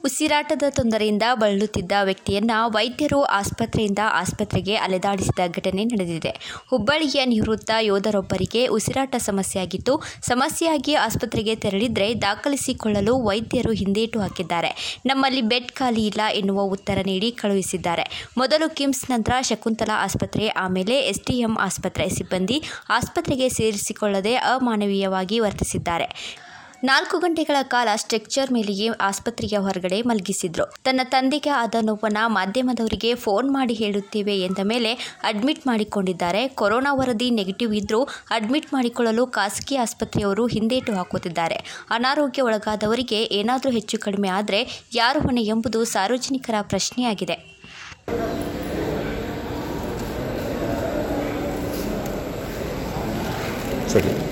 ಉಸಿರಾಟದ ತೊಂದರೆಯಿಂದ ಬಳಲುತ್ತಿದ್ದ ವ್ಯಕ್ತಿಯನ್ನ ವೈದ್ಯರು ಆಸ್ಪತ್ರೆಯಿಂದ ಆಸ್ಪತ್ರೆಗೆ ಅಲೆದಾಡಿಸಿದ ಘಟನೆ ನಡೆದಿದೆ ಹುಬ್ಬಳ್ಳಿಯ ನಿವೃತ್ತ ಯೋಧರೊಬ್ಬರಿಗೆ ಉಸಿರಾಟ ಸಮಸ್ಯೆಯಾಗಿತ್ತು ಸಮಸ್ಯೆಯಾಗಿ ಆಸ್ಪತ್ರೆಗೆ ತೆರಳಿದ್ರೆ ದಾಖಲಿಸಿಕೊಳ್ಳಲು ವೈದ್ಯರು ಹಿಂದೇಟು ಹಾಕಿದ್ದಾರೆ ನಮ್ಮಲ್ಲಿ ಬೆಡ್ ಖಾಲಿ ಇಲ್ಲ ಎನ್ನುವ ಉತ್ತರ ನೀಡಿ ಕಳುಹಿಸಿದ್ದಾರೆ ಮೊದಲು ಕಿಮ್ಸ್ ನಂತರ ಶಕುಂತಲಾ ಆಸ್ಪತ್ರೆ ಆಮೇಲೆ ಎಸ್ಡಿಎಂ ಆಸ್ಪತ್ರೆ ಸಿಬ್ಬಂದಿ ಆಸ್ಪತ್ರೆಗೆ ಸೇರಿಸಿಕೊಳ್ಳದೆ ಅಮಾನವೀಯವಾಗಿ ವರ್ತಿಸಿದ್ದಾರೆ ನಾಲ್ಕು ಗಂಟೆಗಳ ಕಾಲ ಸ್ಟ್ರೆಕ್ಚರ್ ಮೇಲೆಯೇ ಆಸ್ಪತ್ರೆಯ ಹೊರಗಡೆ ಮಲಗಿಸಿದ್ರು ತನ್ನ ತಂದೆಗೆ ಆದ ನೋವನ್ನ ಮಾಧ್ಯಮದವರಿಗೆ ಫೋನ್ ಮಾಡಿ ಹೇಳುತ್ತೇವೆ ಎಂದ ಮೇಲೆ ಅಡ್ಮಿಟ್ ಮಾಡಿಕೊಂಡಿದ್ದಾರೆ ಕೊರೋನಾ ವರದಿ ನೆಗೆಟಿವ್ ಇದ್ರೂ ಅಡ್ಮಿಟ್ ಮಾಡಿಕೊಳ್ಳಲು ಖಾಸಗಿ ಆಸ್ಪತ್ರೆಯವರು ಹಿಂದೇಟು ಹಾಕುತ್ತಿದ್ದಾರೆ ಅನಾರೋಗ್ಯ ಒಳಗಾದವರಿಗೆ ಏನಾದರೂ ಹೆಚ್ಚು ಕಡಿಮೆ ಆದರೆ ಯಾರು ಹೊಣೆ ಎಂಬುದು ಸಾರ್ವಜನಿಕರ ಪ್ರಶ್ನೆಯಾಗಿದೆ ಸರಿ